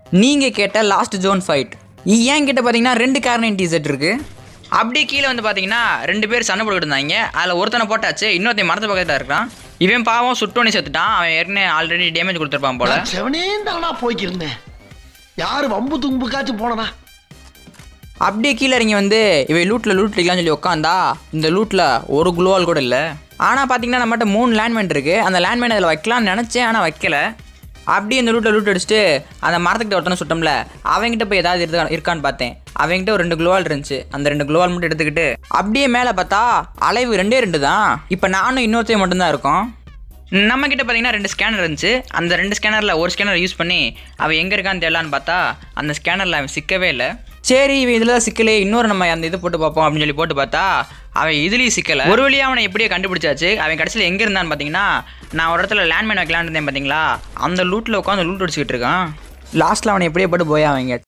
நீங்கள் கேட்ட last zone fight ஏன் கிட்ட பார்த்தீங்கன்னா ரெண்டு கார்னன் டிசெட் இருக்குது அப்படியே கீழே வந்து பார்த்தீங்கன்னா ரெண்டு பேர் சண்டை போட்டுக்கிட்டு இருந்தாங்க அதில் ஒருத்தனை போட்டாச்சு இன்னொருத்தன் மரத்து பக்கத்தில் இருக்கான் இவன் பாவம் சுட்டோனி செத்துட்டான் அவன் ஏற்கனவே ஆல்ரெடி டேமேஜ் கொடுத்துருப்பான் போல செவனேந்தானா போய்க்கிருந்தேன் யாரு வம்பு தும்புக்காச்சும் போனனா அப்படியே கீழே இறங்கி வந்து இவன் லூட்டில் லூட் அடிக்கலாம்னு சொல்லி உட்காந்தா இந்த லூட்டில் ஒரு குளோவால் கூட இல்லை ஆனால் பார்த்தீங்கன்னா நம்மகிட்ட மூணு லேண்ட்மைன் இருக்குது அந்த லேண்ட்மைன் அதில் வைக்கலாம்னு நினச்சேன் ஆனால் வைக்கல அப்படியே இந்த லூட்டில் லூட் அடிச்சுட்டு அந்த மரத்துக்கிட்ட ஒருத்தனை சுட்டோம்ல அவங்ககிட்ட போய் ஏதாவது இருக்கா இருக்கான்னு பார்த்தேன் அவங்ககிட்ட ஒரு ரெண்டு குளோவால் இருந்துச்சு அந்த ரெண்டு குளோவால் மட்டும் எடுத்துக்கிட்டு அப்படியே மேலே பார்த்தா அலைவு ரெண்டே ரெண்டு தான் இப்போ நானும் இன்னொருத்தையும் மட்டும்தான் இருக்கோம் நம்ம கிட்ட பார்த்தீங்கன்னா ரெண்டு ஸ்கேனர் இருந்துச்சு அந்த ரெண்டு ஸ்கேனரில் ஒரு ஸ்கேனர் யூஸ் பண்ணி அவன் எங்கே இருக்கான்னு தெரியலான்னு பார்த்தா அந்த ஸ்கேனரில் அவன் சிக்கவே இல்லை சரி இவன் இதில் தான் சிக்கலே இன்னொரு நம்ம அந்த இது போட்டு பார்ப்போம் அப்படின்னு சொல்லி போட்டு பார்த்தா அவன் இதுலேயும் சிக்கலை ஒரு வழியாக அவனை எப்படியோ கண்டுபிடிச்சாச்சு அவன் கடைசியில் எங்கே இருந்தான்னு பார்த்தீங்கன்னா நான் ஒரு இடத்துல லேண்ட்மைன் வைக்கலான்னு இருந்தேன் பார்த்தீங்களா அந்த லூட்டில் உட்காந்து லூட் அடிச்சுக்கிட்டு இருக்கான் லாஸ்ட்டில் அவனை எப்படியே போட்டு போய் அவங்க